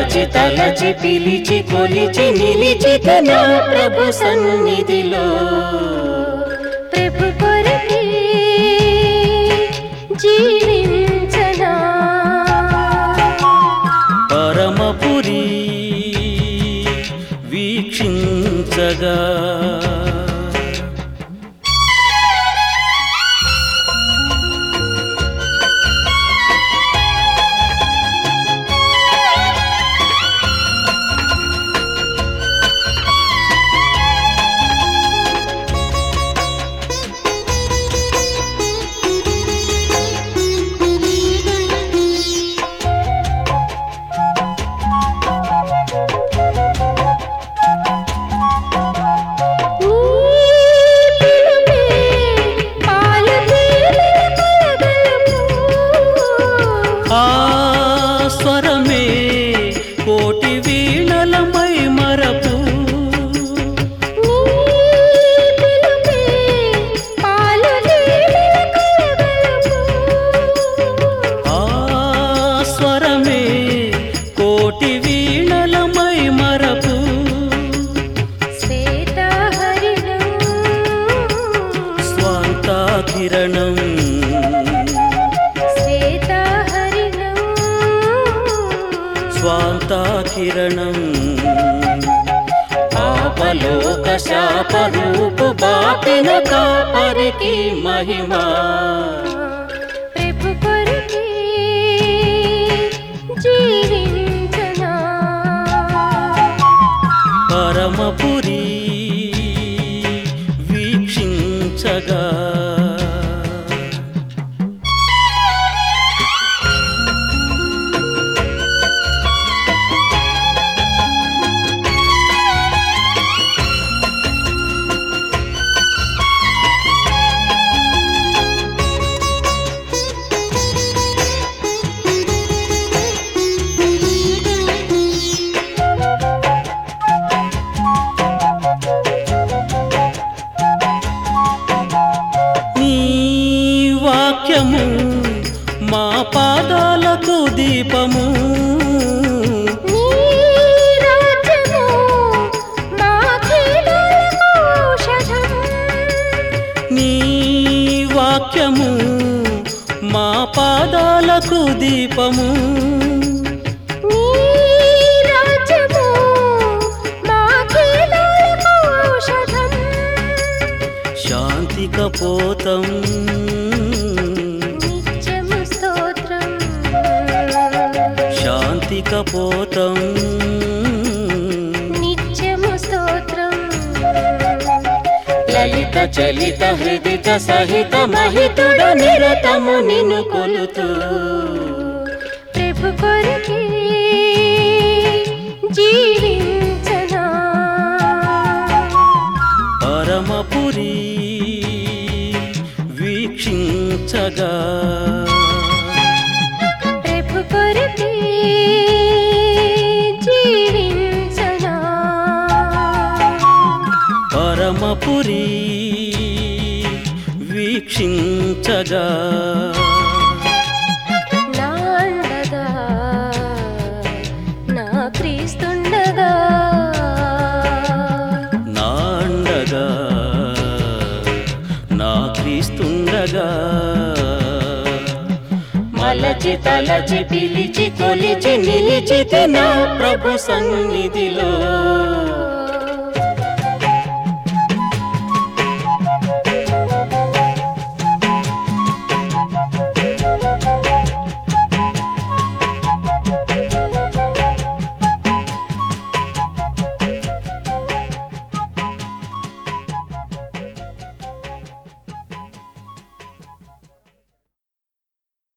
తలచి తలచి పిలిచి కొలిచి నిలిచిత నా ప్రభు సన్నిధిలో ప్రభు కొరకే జీవించనా పరమపురి వీక్షించగా నీ పిలుపే పాలు తేలిన కలగలుపు. ఆ స్వరమే కోటి వీణలమై మరపు నీ పిలుపే పాలు తేలిన కలగలుపు. ఆ స్వరమే కోటి వీణలమై మరపు శ్వేతహరిణం స్వాంతాకిరణం శ్వేతహరిణం స్వాంతాకిరణం పాపలోక శాపరూపు బాపిన కాపరికి మహిమా ప్రభు కొరకే జీవించనా పరమపురి వీక్షించగా నీ వాక్యము మా పాదాలకు దీపము నీ రాజ్యము మా కీడులకు ఔషధం నీ వాక్యము మా పాదాలకు దీపము నీ రాజ్యము మా కీడులకు ఔషధం శాంతి కపోతం నిత్యము స్తోత్రం శాంతి కపోతం నిత్యము స్తోత్రం లలిత చలిత హృదిత సహిత మహితుడ నిరతము నిన్ను కొలుతూ ప్రభు కొరకే జీవించనా పరమపురి వీక్షించగా ప్రభు కొరకే జీవించనా పరమపురి వీక్షించగా నా అండగా నా క్రీస్తుండగా నాండగా నా క్రీస్తుండగా మలచి తలచి పిలిచి కొలిచి నిలిచితే నా ప్రభు సన్నిధిలో